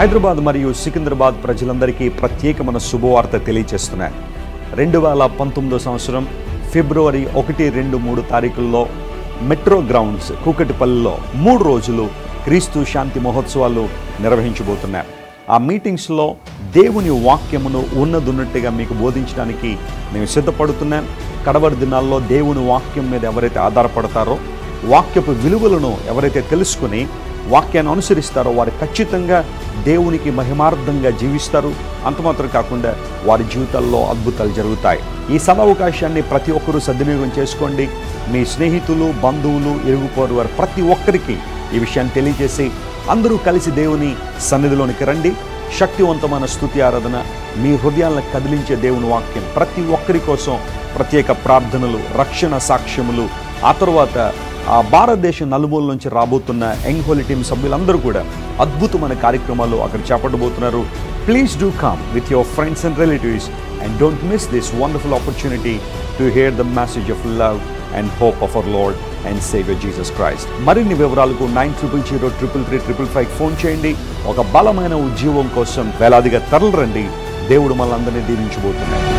హైదరాబాద్ మరియు సికింద్రాబాద్ ప్రజలందరికీ ప్రత్యేకమైన శుభవార్త తెలియచేస్తున్నాను రెండు వేల పంతొమ్మిదో సంవత్సరం ఫిబ్రవరి ఒకటి రెండు మూడు తారీఖుల్లో మెట్రో గ్రౌండ్స్ కూకటిపల్లిలో మూడు రోజులు క్రీస్తు శాంతి మహోత్సవాలు నిర్వహించబోతున్నారు ఆ మీటింగ్స్లో దేవుని వాక్యమును ఉన్నదున్నట్టుగా మీకు బోధించడానికి నేను సిద్ధపడుతున్నాను కడవరి దినాల్లో దేవుని వాక్యం మీద ఎవరైతే ఆధారపడతారో వాక్యపు విలువలను ఎవరైతే తెలుసుకుని వాక్యాన్ని అనుసరిస్తారో వారు ఖచ్చితంగా దేవునికి మహిమార్థంగా జీవిస్తారు అంత మాత్రం కాకుండా వారి జీవితాల్లో అద్భుతాలు జరుగుతాయి ఈ సదవకాశాన్ని ప్రతి ఒక్కరూ సద్వినియోగం చేసుకోండి మీ స్నేహితులు బంధువులు ఇరుగుపోరు వారు ప్రతి ఒక్కరికి ఈ విషయాన్ని తెలియజేసి అందరూ కలిసి దేవుని సన్నిధిలోనికి రండి శక్తివంతమైన స్థుతి ఆరాధన మీ హృదయాలను కదిలించే దేవుని వాక్యం ప్రతి ఒక్కరి కోసం ప్రత్యేక ప్రార్థనలు రక్షణ సాక్ష్యములు ఆ తర్వాత ఆ భారతదేశం నలుమూల నుంచి రాబోతున్న యంగ్ హోలీ టీం సభ్యులందరూ కూడా అద్భుతమైన కార్యక్రమాలు అక్కడ చేపట్టబోతున్నారు please do come with your friends and relatives and don't miss this wonderful opportunity to hear the message of love and hope of our lord and saviour Jesus Christ మరిన్ని వివరాలకు nine triple zero triple three triple five phone చేయండి ఒక బలమైన ఉద్యోగం కోసం వేలాదిగా తరలిరండి దేవుడు మనందరినీ దీవించబోతున్నాడు